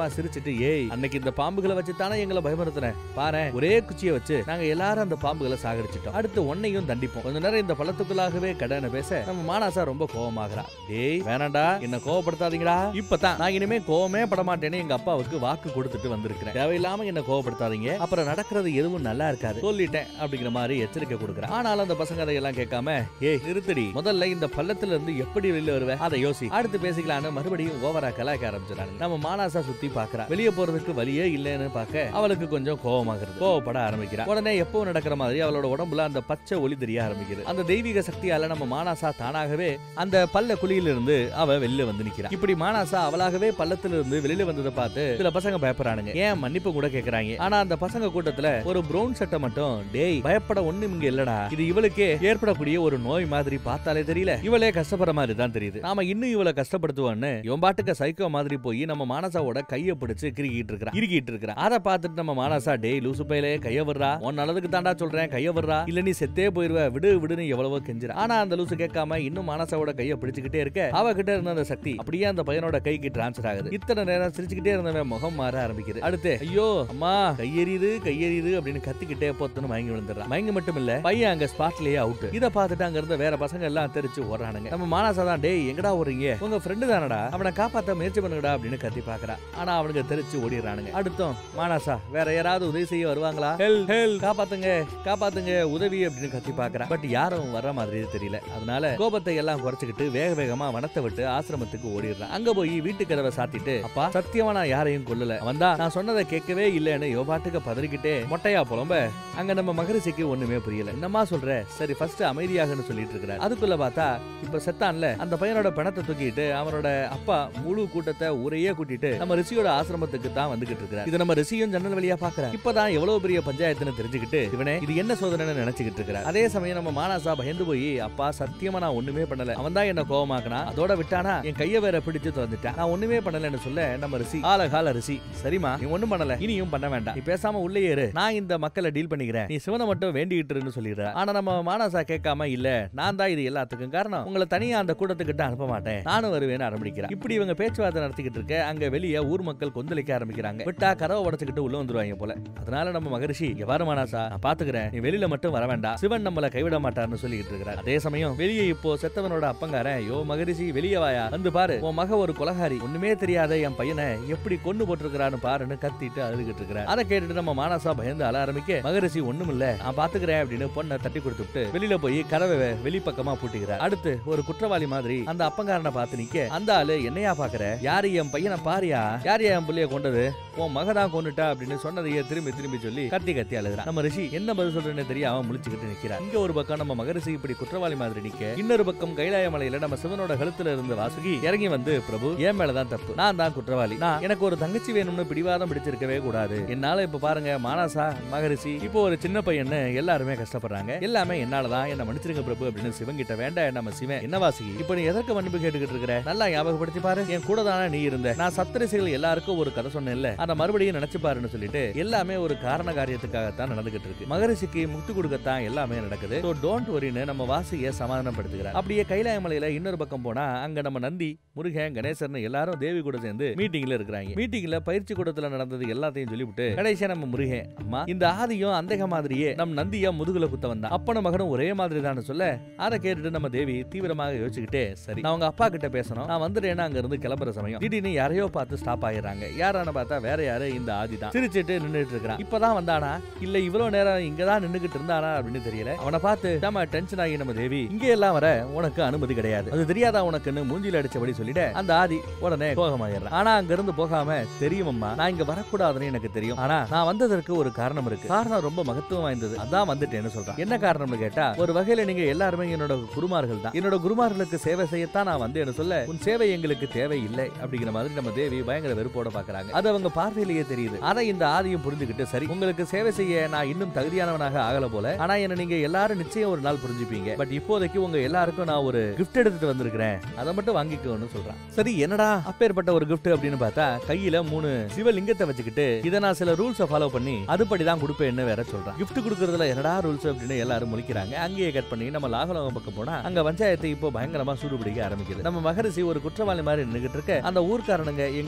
A: அம்மா சிரிச்சிட்டு ஏய் அன்னைக்கு இந்த பாம்புகளை வச்சு தானே எங்களை பயமுறுத்தினேன் பாரு ஒரே குச்சியை வச்சு நாங்க எல்லாரும் அந்த பாம்புகளை சாகடிச்சிட்டோம் அடுத்து உன்னையும் தண்டிப்போம் கொஞ்ச நேரம் இந்த பள்ளத்துக்குள்ளாகவே கடனை பேச நம்ம மானாசா ரொம்ப கோவமாகறா டேய் வேணாண்டா என்ன கோவப்படுத்தாதீங்கடா இப்பதான் நான் இனிமே கோவமே பட மாட்டேன்னு எங்க அப்பாவுக்கு வாக்கு கொடுத்துட்டு வந்திருக்கிறேன் தேவையில்லாம என்ன கோவப்படுத்தாதீங்க அப்புறம் நடக்கிறது எதுவும் நல்லா இருக்காது சொல்லிட்டேன் அப்படிங்கிற மாதிரி எச்சரிக்கை கொடுக்குறேன் ஆனாலும் அந்த பசங்க அதையெல்லாம் கேட்காம ஏய் நிறுத்தடி முதல்ல இந்த பள்ளத்துல இருந்து எப்படி வெளியில வருவ அதை யோசி அடுத்து பேசிக்கலான்னு மறுபடியும் ஓவரா கலாய்க்க ஆரம்பிச்சிடாங்க நம்ம மானாசா சுத்தி பாக்குறா வெளிய போறதுக்கு வழியே இல்லைன்னு பார்க்க அவளுக்கு கொஞ்சம் கோவமாகிறது கோவப்பட ஆரம்பிக்கிறா உடனே எப்பவும் நடக்கிற மாதிரி அவளோட உடம்புல அந்த பச்சை ஒளி தெரிய ஆரம்பிக்குது அந்த தெய்வீக சக்தியால நம்ம மானாசா தானாகவே அந்த பல்ல குழியிலிருந்து அவ வெளியில வந்து நிக்கிறா இப்படி மானாசா அவளாகவே பள்ளத்துல இருந்து வெளியில வந்ததை பார்த்து சில பசங்க பயப்படுறானுங்க ஏன் மன்னிப்பு கூட கேக்குறாங்க ஆனா அந்த பசங்க கூட்டத்துல ஒரு பிரவுன் சட்டை மட்டும் டேய் பயப்பட ஒண்ணும் இங்க இல்லடா இது இவளுக்கே ஏற்படக்கூடிய ஒரு நோய் மாதிரி பார்த்தாலே தெரியல இவளே கஷ்டப்படுற மாதிரி தான் தெரியுது நாம இன்னும் இவளை கஷ்டப்படுத்துவோன்னு இவன் பாட்டுக்கு சைக்கோ மாதிரி போய் நம்ம மானசாவோட கைய பிடிச்சு கிறுக்கிட்டு இருக்கிறான் இறுக்கிட்டு இருக்கிறான் அதை பார்த்துட்டு நம்ம மானசா டேய் லூசு பையிலே கைய விடுறா உன் நல்லதுக்கு தாண்டா சொல்றேன் கைய விடுறா இல்ல நீ செத்தே போயிருவ விடு விடுன்னு எவ்வளவோ கெஞ்சிரா ஆனா அந்த லூசு கேட்காம இன்னும் மானசாவோட கைய பிடிச்சுக்கிட்டே இருக்க அவ கிட்ட இருந்த அந்த சக்தி அப்படியே அந்த பையனோட கைக்கு டிரான்ஸ்ஃபர் ஆகுது இத்தனை நேரம் சிரிச்சுக்கிட்டே இருந்தவன் முகம் மாற ஆரம்பிக்குது அடுத்து ஐயோ அம்மா கையெறியுது கையெறியுது அப்படின்னு கத்திக்கிட்டே போத்துன்னு மயங்கி விழுந்துடுறான் மயங்கி மட்டும் இல்ல பையன் அங்க ஸ்பாட்லயே அவுட் இத பார்த்துட்டு அங்க இருந்த வேற பசங்க எல்லாம் தெரிச்சு ஓடுறானுங்க நம்ம மானாசா தான் டேய் எங்கடா ஓடுறீங்க உங்க ஃப்ரெண்டு தானடா அவனை காப்பாத்த முயற்சி பண்ணுங்கடா அப்படின்னு கத்தி பாக்குறா ஆனா அவனுக்கு தெரிச்சு ஓடிடுறானுங்க அடுத்தோம் மானாசா வேற யாராவது உதவி செய்ய வருவாங்களா ஹெல் ஹெல் காப்பாத்துங்க காப்பாத்துங்க உதவி அப்படின்னு கத்தி பாக்குறா பட் யாரும் வர்ற மாதிரி தெரியல அதனால கோபத்தை எல்லாம் குறைச்சுக்கிட்டு வேக வேகமா வனத்தை விட்டு ஆசிரமத்துக்கு ஓடிடுறான் அங்க போய் வீட்டு கதவை சாத்திட்டு அப்பா சத்தியமா நான் யாரையும் கொல்லல வந்தா நான் சொன்னதை கேட்கவே இல்லைன்னு யோ பாட்டுக்கு பதறிக்கிட்டே மொட்டையா புலம்ப அங்க நம்ம மகரிஷிக்கு ஒண்ணுமே புரியல என்னமா சொல்ற சரி ஃபர்ஸ்ட் அமைதியாகன்னு சொல்லிட்டு இருக்கிறார் அதுக்குள்ள பார்த்தா இப்ப செத்தான்ல அந்த பையனோட பணத்தை தூக்கிட்டு அவனோட அப்பா முழு கூட்டத்தை ஊரையே கூட்டிட்டு நம்ம ரிஷியோட ஆசிரமத்துக்கு தான் வந்துகிட்டு இருக்கிறார் இது நம்ம ரிஷியும் ஜன்னல் வழியா பாக்குறார் இப்பதான் எவ்வளவு பெரிய பஞ்சாயத்துன்னு தெரிஞ்சுக்கிட்டு இவனே இது என்ன சோதனைன்னு நினைச்சுக்கிட்டு இருக்கிறார் அதே சமயம் நம்ம மானாசா பயந்து போய் அப்பா சத்தியமா நான் ஒண்ணுமே பண்ணல அவன் தான் என்ன கோவமாக்குனா அதோட விட்டானா என் கைய வேற பிடிச்சு திறந்துட்டான் நான் ஒண்ணுமே பண்ணலன்னு சொல்ல நம்ம ரிஷி ஆல கால ரிஷி சரிமா நீ ஒண்ணும் பண்ணல இனியும் பண்ண வேண்டாம் நீ பேசாம உள்ளே ஏறு நான் இந்த மக்களை டீல் பண்ணிக்கிறேன் நீ சிவனை மட்டும் வேண்டிக்கிட்டு இருன்னு சொல்லிடுற ஆனா நம்ம மானசா கேட்காம இல்ல நான் தான் இது எல்லாத்துக்கும் காரணம் உங்களை தனியா அந்த கூட்டத்துக்கிட்ட அனுப்ப மாட்டேன் நானும் வருவேன்னு ஆரம்பிக்கிறேன் இப்படி இவங்க பேச்சுவார்த்தை நடத்திக்கிட்டு இருக்க அங்க வெளியே ஊர் மக்கள் கொந்தளிக்க ஆரம்பிக்கிறாங்க விட்டா கதவை உடச்சுக்கிட்டு உள்ள வந்துருவாங்க போல அதனால நம்ம மகரிஷி எவ்வாறு மானாசா நான் பாத்துக்கிறேன் நீ வெளியில மட்டும் வர வேண்டாம் சிவன் நம்மள கைவிட மாட்டார்னு சொல்லிக்கிட்டு இருக்கிறார் அதே சமயம் வெளியே இப்போ செத்தவனோட அப்பங்காரன் யோ மகரிஷி வெளியே வாயா வந்து பாரு உன் மக ஒரு கொலகாரி ஒண்ணுமே தெரியாத என் பையனை எப்படி கொண்டு போட்டிருக்கிறான்னு பாருன்னு கத்திட்டு அழுதுகிட்டு இருக்கிறார் அதை கேட்டுட்டு நம்ம மானசா பயந்து அழ ஆரம்பிக்க மகரிஷி ஒண்ணும் இல்ல நான் பாத்துக்கிறேன் அப்படின்னு பொண்ணை தட்டி கொடுத்துட்டு வெளியில போய் கதவை வெளிப்பக்கமா பூட்டிக்கிறார் அடுத்து ஒரு குற்றவாளி மாதிரி அந்த அப்பங்காரனை பார்த்து நிக்க அந்த ஆளு என்னையா பாக்குற யாரு என் பையனை பாரியா யாரு என் புள்ளைய கொண்டது உன் மக தான் கொண்டுட்டா அப்படின்னு சொன்னதையே திரும்பி திரும்பி சொல்லி கத்தி கத்தி அழுகிறான் நம்ம ரிஷி என்ன பதில் சொல்றேன்னு தெரியாம முழிச்சுக்கிட்டு நிக்கிறார் இங்க ஒரு பக்கம் நம்ம மகரிஷி இப்படி குற்றவாளி மாதிரி நிக்க இன்னொரு பக்கம் கைலாய மலையில நம்ம சிவனோட கழுத்துல இருந்து வாசுகி இறங்கி வந்து பிரபு என் மேலதான் தப்பு நான் தான் குற்றவாளி நான் எனக்கு ஒரு தங்கச்சி வேணும்னு பிடிவாதம் பிடிச்சிருக்கவே கூடாது என்னால இப்ப பாருங்க மானசா மகரிஷி இப்போ ஒரு சின்ன பையன்னு எல்லாருமே கஷ்டப்படுறாங்க எல்லாமே என்னாலதான் என்ன மன்னிச்சிருங்க பிரபு அப்படின்னு சிவன் கிட்ட வேண்டாம் நம்ம சிவன் என்ன வாசுகி இப்போ நீ எதற்கு மன்னிப்பு கேட்டுக்கிட்டு இருக்கிற நல்லா ஞாபகப்படுத்தி பாரு என் கூட தானே நீ இருந்த நான் சப்தரிசிகள் எல்லாருக்கும் ஒரு கதை சொன்னேன்ல அதை மறுபடியும் நினைச்சு பாருன்னு சொல்லிட்டு எல்லாமே ஒரு காரண காரியத்துக்காகத்தான் நடந்துகிட்டு இருக்கு மகரிஷிக்கு முக்தி கொடுக்கத்தான் எல்லாமே நடக்குது ஸோ டோன்ட் வரின்னு நம்ம வாசியை சமாதானப்படுத்துகிறார் அப்படியே கைலாய மலையில இன்னொரு பக்கம் போனா அங்க நம்ம நந்தி முருகன் கணேசன் எல்லாரும் தேவி கூட சேர்ந்து மீட்டிங்ல இருக்கிறாங்க மீட்டிங்ல பயிற்சி கூடத்துல நடந்தது எல்லாத்தையும் சொல்லிவிட்டு கடைசியா நம்ம முருகன் அம்மா இந்த ஆதியும் அந்தக மாதிரியே நம் நந்தியா முதுகுல குத்த வந்தான் அப்பனும் மகனும் ஒரே மாதிரி தான் சொல்ல அதை கேட்டுட்டு நம்ம தேவி தீவிரமாக யோசிச்சுக்கிட்டே சரி நான் உங்க அப்பா கிட்ட பேசணும் நான் வந்துடுறேன்னா அங்க இருந்து கிளம்புற சமயம் திடீர்னு யாரையோ பார்த்து ஸ்டாப் ஆயிடுறாங்க யாரான்னு பார்த்தா வேற யாரு இந்த ஆதி தான் சிரிச்சிட்டு நின்னுட்டு இருக்கிறான் இப்பதான் வந்தானா இல்ல இவ்வளவு நேரம் இங்கதான் நின்னுகிட்டு இருந்தானா அப்படின்னு தெரியல அவனை பார்த்து நம்ம டென்ஷன் ஆகி நம்ம தேவி இங்க எல்லாம் வர உனக்கு அனுமதி கிடையாது அது தெரியாதா உனக்குன்னு மூஞ்சில அடிச்சபடி சொல்லிட அந்த ஆதி உடனே கோபமாயிடுறான் ஆனா அங்க இருந்து போகாம தெரியுமம்மா நான் இங்க வரக்கூடாதுன்னு எனக்கு தெரியும் ஆனா நான் வந்ததற்கு ஒரு காரணம் இருக்கு காரணம் ரொம்ப மகத்துவம் வாய்ந்தது அதான் வந்துட்டேன்னு சொல்றேன் என்ன காரணம்னு கேட்டா ஒரு வகையில நீங்க எல்லாருமே என்னோட குருமார்கள் தான் என்னோட குருமார்களுக்கு சேவை செய்யத்தான் நான் வந்தேன்னு சொல்ல உன் சேவை எங்களுக்கு தேவை இல்லை அப்படிங்கிற மாதிரி நம்ம தேவி பயங்கர வெறுப்போட பாக்குறாங்க அது அவங்க பார்வையிலேயே தெரியுது அதை இந்த ஆதியும் புரிஞ்சுக்கிட்டு சரி உங்களுக்கு சேவை செய்ய நான் இன்னும் தகுதியானவனாக ஆகல போல ஆனா என்ன நீங்க எல்லாரும் நிச்சயம் ஒரு நாள் புரிஞ்சுப்பீங்க பட் இப்போதைக்கு உங்க எல்லாருக்கும் நான் ஒரு கிஃப்ட் எடுத்துட்டு வந்திருக்கிறேன் அதை மட்டும் வாங்கிக்கோன்னு சொல்றான் சரி என்னடா அப்பேற்பட்ட ஒரு gift அப்படின்னு பார்த்தா கையில மூணு சிவலிங்கத்தை வச்சுக்கிட்டு இதை நான் சில ரூல்ஸை ஃபாலோ பண்ணி அதுபடி தான் கொடுப்பேன்னு வேற சொல்றான் gift கொடுக்கறதுல என்னடா ரூல்ஸ் அப்படின்னு எல்லாரும் முழிக்கிறாங்க அங்கேயே கட் பண்ணி நம்ம லாகலோகம் பக்கம் போனா அங்க பஞ்சாயத்து இப்போ பயங்கரமா சூடு பிடிக்க ஆரம்பிக்குது நம்ம மகரிஷி ஒரு குற்றவாளி மாதிரி நின்னுகிட்டு இருக்க அந்த ஊர்க்காரனுங்க எங்க ஊர் பையன்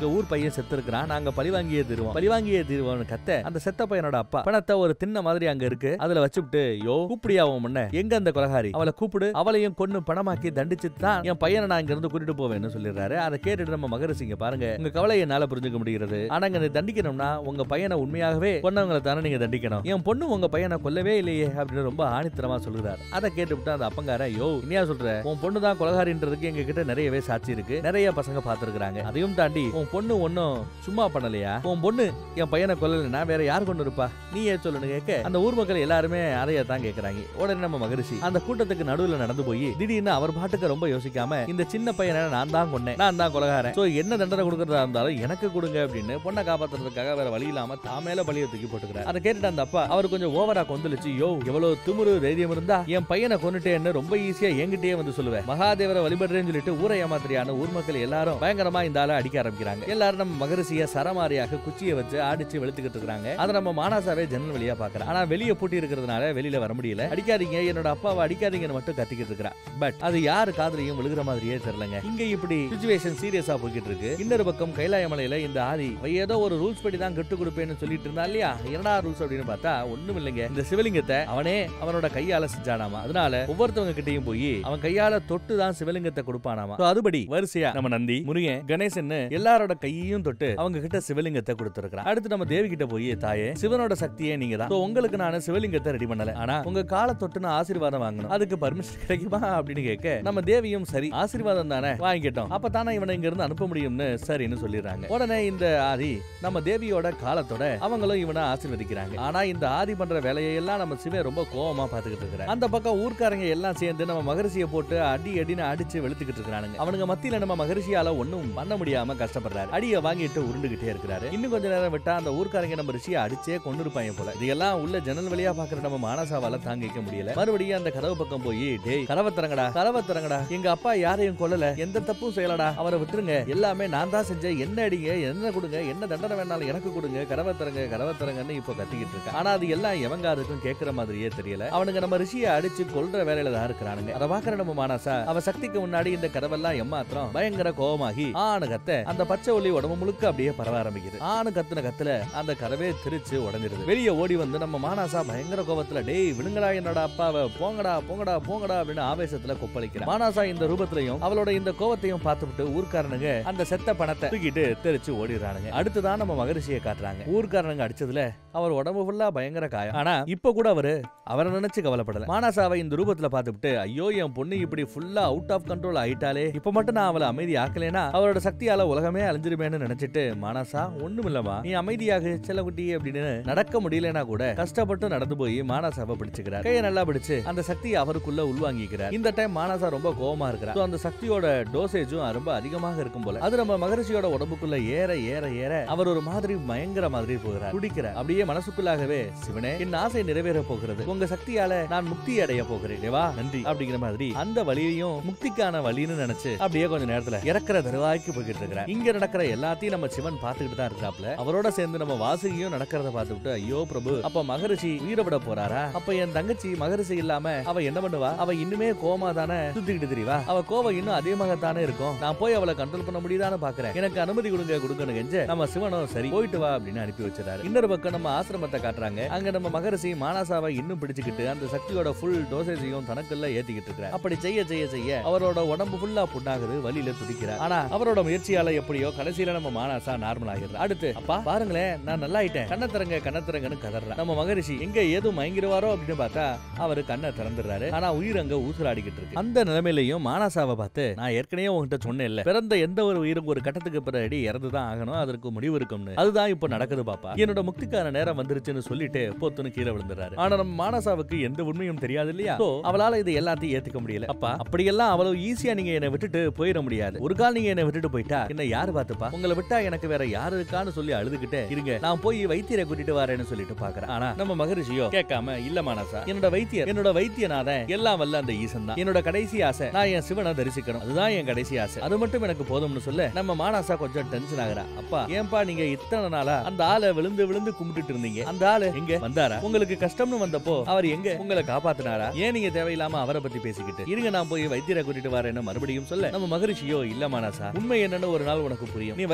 A: பையன் செத்து இருக்கிறான் நாங்க பழிவாங்கியே தருவோம் பழிவாங்கியே தருவோம்னு கத்த அந்த செத்த பையனோட அப்பா பணத்தை ஒரு தின்ன மாதிரி அங்க இருக்கு அதுல வச்சுட்டு யோ கூப்பிடியா அவன் முன்ன எங்க அந்த கொலகாரி அவளை கூப்பிடு அவளையும் கொன்னு பணமாக்கி தண்டிச்சு தான் என் பையனை நான் இங்க இருந்து கூட்டிட்டு போவேன்னு சொல்லிடுறாரு அதை கேட்டுட்டு நம்ம மகரிசிங்க பாருங்க உங்க கவலை என்னால புரிஞ்சுக்க முடிகிறது ஆனா இங்க தண்டிக்கணும்னா உங்க பையனை உண்மையாகவே கொன்னவங்களை தானே நீங்க தண்டிக்கணும் என் பொண்ணு உங்க பையனை கொல்லவே இல்லையே அப்படின்னு ரொம்ப ஆணித்தரமா சொல்லுறாரு அதை கேட்டுவிட்டு அந்த அப்பங்கார யோ இனியா சொல்ற உன் பொண்ணு தான் கொலகாரின்றதுக்கு எங்க கிட்ட நிறையவே சாட்சி இருக்கு நிறைய பசங்க பாத்துருக்காங்க அதையும் தாண்டி உன் பொண்ணு ஒன்னும் சும்மா பண்ணலையா உன் பொண்ணு என் பையனை கொல்லலைன்னா வேற யார் கொண்டு இருப்பா நீயே சொல்லுன்னு கேட்க அந்த ஊர் மக்கள் எல்லாருமே அதையே தான் கேக்குறாங்க உடனே நம்ம மகரிஷி அந்த கூட்டத்துக்கு நடுவுல நடந்து போய் திடீர்னு அவர் பாட்டுக்கு ரொம்ப யோசிக்காம இந்த சின்ன பையனை நான் தான் கொன்னேன் நான் தான் கொலகாரன் சோ என்ன தண்டனை கொடுக்கறதா இருந்தாலும் எனக்கு கொடுங்க அப்படின்னு பொண்ணை காப்பாத்துறதுக்காக வேற வழி இல்லாம தான் மேல பழிய தூக்கி போட்டுக்கிறார் அதை கேட்டுட்டு அந்த அப்பா அவர் கொஞ்சம் ஓவரா கொந்தளிச்சு யோ எவ்வளவு திமிரு தைரியம் இருந்தா என் பையனை கொன்னுட்டேன்னு ரொம்ப ஈஸியா என்கிட்டயே வந்து சொல்லுவேன் மகாதேவரை வழிபடுறேன்னு சொல்லிட்டு ஊரை ஏமாத்திரியான ஊர் மக்கள் எல்லாரும் பயங்கரமா இந்த ஆளை அடிக்க ஆரம்பிக்கிறாங்க எல்லாரும் நம்ம மகரிஷிய சரமாரியாக குச்சியை வச்சு அடிச்சு வெளுத்துக்கிட்டு இருக்காங்க அதை நம்ம மானாசாவே ஜன்னல் வழியா பாக்குறோம் ஆனா வெளிய பூட்டி இருக்கிறதுனால வெளியில வர முடியல அடிக்காதீங்க என்னோட அப்பாவை அடிக்காதீங்கன்னு மட்டும் கத்திக்கிட்டு இருக்கிறா பட் அது யாரு காதுலயும் விழுகிற மாதிரியே தெரியலங்க இங்க இப்படி சுச்சுவேஷன் சீரியஸா போய்கிட்டு இருக்கு இன்னொரு பக்கம் கைலாய மலையில இந்த ஆதி அவ ஏதோ ஒரு ரூல்ஸ் படி தான் கட்டு கொடுப்பேன்னு சொல்லிட்டு இருந்தா இல்லையா என்னடா ரூல்ஸ் அப்படின்னு பார்த்தா ஒண்ணும் இல்லைங்க இந்த சிவலிங்கத்தை அவனே அவனோட கையால செஞ்சானாமா அதனால ஒவ்வொருத்தவங்க கிட்டயும் போய் அவன் கையால தொட்டு தான் சிவலிங்கத்தை கொடுப்பானாமா So அதுபடி வரிசையா நம்ம நந்தி முருகன் கணேசன் எல்லாரோட கையையும் தொட்டு அவங்க கிட்ட சிவலிங்கத்தை கொடுத்துருக்கான் அடுத்து நம்ம தேவி கிட்ட போய் தாயே சிவனோட சக்தியே நீங்க தான் So உங்களுக்கு நான் சிவலிங்கத்தை ரெடி பண்ணல ஆனா உங்க காலை தொட்டு நான் ஆசீர்வாதம் வாங்கணும் அதுக்கு பர்மிஷன் கிடைக்குமா அப்படின்னு கேட்க நம்ம தேவியும் சரி ஆசீர்வாதம் தானே வாங்கிட்டோம் அப்ப தானே இவனை இங்க இருந்து அனுப்ப முடியும்னு சரின்னு சொல்லிடுறாங்க உடனே இந்த ஆதி நம்ம தேவியோட காலத்தோட அவங்களும் இவனை ஆசீர்வதிக்கிறாங்க ஆனா இந்த ஆதி பண்ற வேலையை எல்லாம் நம்ம சிவன் ரொம்ப கோவமா பாத்துக்கிட்டு இருக்கிறாங்க அந்த பக்கம் ஊர்க்காரங்க எல்லாம் சேர்ந்து நம்ம மகரிஷியை போட்டு அடி அடின்னு அடிச்சு வெளுத்துக்கிட்டு இருக்கானுங்க அவனுங்க மத்தியில நம்ம மகரிஷியால ஒண்ணும் பண்ண முடியாம கஷ்டப்படுறாரு அடியை வாங்கிட்டு உருண்டுகிட்டே இருக்கிறாரு இன்னும் கொஞ்ச நேரம் விட்டா அந்த ஊர்க்காரங்க நம்ம ரிஷியை அடிச்சே கொண்டு இருப்பாங்க போல இதெல்லாம் உள்ள ஜன்னல் வழியா பாக்குற நம்ம மானசாவால தாங்கிக்க முடியல மறுபடியும் அந்த கதவு பக்கம் போய் டேய் கதவை திறங்கடா கதவை திறங்கடா எங்க அப்பா யாரையும் கொல்லல எந்த தப்பும் செய்யலடா அவரை விட்டுருங்க எல்லாமே நான் தான் செஞ்சேன் என்ன அடிங்க என்ன கொடுங்க என்ன தண்டனை வேணாலும் எனக்கு கொடுங்க கதவை திறங்க கதவை திறங்கன்னு இப்போ கத்திக்கிட்டு இருக்க ஆனா அது எல்லாம் எவங்க அதுக்கும் கேட்கிற மாதிரியே தெரியல அவனுங்க நம்ம ரிஷியை அடிச்சு கொல்ற வேலையில தான் இருக்கிறானுங்க அதை பாக்குற நம்ம மானசா அவ சக்திக்கு முன்னாடி இந்த கதவெல்லாம் எம்மாத்திரம் பயங்கர கோவமாகி ஆணு கத்த அந்த பச்சை ஒளி உடம்பு முழுக்க அப்படியே பரவ ஆரம்பிக்குது ஆணு கத்துன கத்துல அந்த கதவே திரிச்சு உடஞ்சிருது வெளியே ஓடி வந்து நம்ம மானாசா பயங்கர கோவத்துல டேய் விடுங்கடா என்னோட அப்பாவை போங்கடா போங்கடா போங்கடா அப்படின்னு ஆவேசத்துல கொப்பளிக்கிறான் மானாசா இந்த ரூபத்திலையும் அவளோட இந்த கோவத்தையும் பார்த்துவிட்டு ஊர்க்காரனுங்க அந்த செத்த பணத்தை தூக்கிட்டு தெரிச்சு ஓடிடுறானுங்க அடுத்துதான் நம்ம மகரிஷியை காட்டுறாங்க ஊர்க்காரனுங்க அடிச்சதுல அவர் உடம்பு ஃபுல்லா பயங்கர காயம் ஆனா இப்ப கூட அவரு அவரை நினைச்சு கவலைப்படல மானாசாவை இந்த ரூபத்துல பார்த்துட்டு ஐயோ என் பொண்ணு இப்படி ஃபுல்லா அவுட் ஆஃப் கண்ட்ரோல் ஆயிட்டாலே இப்ப மட்டும் நான் அவளை அமைதி ஆக்கலைனா அவரோட சக்தியால உலகமே அழிஞ்சிருமேன்னு நினைச்சிட்டு மானாசா ஒண்ணுமில்லமா நீ அமைதியாக செல்லக்குட்டி அப்படின்னு நடக்க முடியலனா கூட கஷ்டப்பட்டு நடந்து போய் மானாசாவை பிடிச்சுக்கிறார் கையை நல்லா பிடிச்சு அந்த சக்தியை அவருக்குள்ள உள்வாங்கிக்கிறார் இந்த டைம் மானாசா ரொம்ப கோவமா இருக்கிறார் So, அந்த சக்தியோட டோசேஜும் ரொம்ப அதிகமாக இருக்கும் போல அது நம்ம மகரிஷியோட உடம்புக்குள்ள ஏற ஏற ஏற அவர் ஒரு மாதிரி பயங்கர மாதிரி போகிறார் குடிக்கிறார் அப்படியே மனசுக்குள்ளாகவே சிவனே என் ஆசை நிறைவேற போகிறது உங்க சக்தியால நான் முக்தி அடைய போகிறேன் தேவா நன்றி அப்படிங்கிற மாதிரி அந்த வழியையும் முக்திக்கான வழின்னு நினைச்சு அப்படியே கொஞ்ச நேரத்துல இறக்குற தருவாய்க்கு போய்கிட்டு இருக்கிறார் இங்க நடக்கிற எல்லாத்தையும் நம்ம சிவன் பார்த்துக்கிட்டு தான் இருக்கிறாப்ல அவரோட சேர்ந்து நம்ம வாசுகியும் நடக்கிறத பார்த்துட்டு ஐயோ பிரபு அப்ப மகரிஷி உயிரை விட போறாரா அப்ப என் தங்கச்சி மகரிஷி இல்லாம அவ என்ன பண்ணுவா அவ இன்னுமே கோமா தானே சுத்திக்கிட்டு தெரியவா அவ கோவம் இன்னும் அதிகமாகத்தானே இருக்கும் நான் போய் அவளை கண்ட்ரோல் பண்ண முடியுதான்னு பாக்குறேன் எனக்கு அனுமதி கொடுங்க கொடுக்கணும் கெஞ்ச நம்ம சிவனும் சரி போயிட்டு வா அப்படின்னு அனுப்பி வச்சிருக்காரு இன்னொரு பக்கம் நம்ம ஆசிரமத்தை காட்டுறாங்க அங்க நம்ம மகரிஷி மானாசாவை இன்னும் பிடிச்சுக்கிட்டு அந்த சக்தியோட ஃபுல் டோசேஜையும் தனக்குள்ள ஏத்திக்கிட்டு இருக்கிறார் அப்படி செய்ய செய்ய செய்ய அவரோட உடம்பு ஃபுல்லா புண்ணாகுது வலியில துடிக்கிறார் ஆனா அவரோட முயற்சியால எப்படியோ கடைசியில நம்ம மானாசா நார்மல் ஆகிடுறார் அடுத்து அப்பா பாருங்களேன் நான் நல்லா ஆயிட்டேன் கண்ணை திறங்க கண்ணை திறங்கன்னு கதறார் நம்ம மகரிஷி எங்க ஏதும் மயங்கிடுவாரோ அப்படின்னு பார்த்தா அவரு கண்ணை திறந்துடுறாரு ஆனா உயிர் அங்க ஊசலாடிக்கிட்டு இருக்கு அந்த நிலைமையிலையும் மானாசாவை பார்த்து நான் ஏற்கனவே உங்ககிட்ட சொன்னேன் இல்ல பிறந்த எந்த ஒரு உயிரும் ஒரு கட்டத்துக்கு பிறகு இறந்துதான் ஆகணும் அதற்கு முடிவு இருக்கும்னு அதுதான் இப்போ நடக்குது பாப்பா என்னோட முக்திக்கான நேரம் வந்துருச்சுன்னு சொல்லிட்டு பொத்துன்னு கீழே விழுந்துறாரு ஆனா நம்ம மானசாவுக்கு எந்த உண்மையும் தெரியாது இல்லையா So, அவளால இது எல்லாத்தையும் ஏத்துக்க முடியல அப்பா அப்படியெல்லாம் அவ்வளவு ஈஸியா நீங்க என்னை விட்டுட்டு போயிட முடியாது ஒரு கால் நீங்க என்னை விட்டுட்டு போயிட்டா என்ன யாரு பாத்துப்பா உங்களை விட்டா எனக்கு வேற யாரு இருக்கான்னு சொல்லி அழுதுகிட்டே இருங்க நான் போய் வைத்தியரை கூட்டிட்டு வரேன்னு சொல்லிட்டு பாக்குறேன் ஆனா நம்ம மகரிஷியோ கேட்காம இல்ல மானசா என்னோட வைத்தியர் என்னோட வைத்தியநாதன் எல்லாம் வல்ல அந்த ஈசன் தான் என்னோட கடைசி ஆசை நான் என் சிவனை தரிசிக்கணும் அதுதான் என் கடைசி ஆசை அது மட்டும் எனக்கு போதும்னு சொல்ல நம்ம மானாசா கொஞ்சம் டென்ஷன் ஆகுறா அப்பா ஏன்பா நீங்க இத்தனை நாளா அந்த ஆளை விழுந்து விழுந்து கும்பிட்டுட்டு இருந்தீங்க அந்த ஆளு எங்க வந்தாரா உங்களுக்கு கஷ்டம்னு வந்தப்போ அவர் எங்க உங்களை காப்பாத்தினாரா ஏன் நீங்க தேவையில்லாம அவரை பத்தி பேசிக்கிட்டு இருங்க நான் போய் வைத்தியரை கூட்டிட்டு வரேன்னு மறுபடியும் சொல்ல நம்ம மகரிஷியோ இல்ல மானாசா உண்மை என்னன்னு ஒரு நாள் உனக்கு புரியும் நீ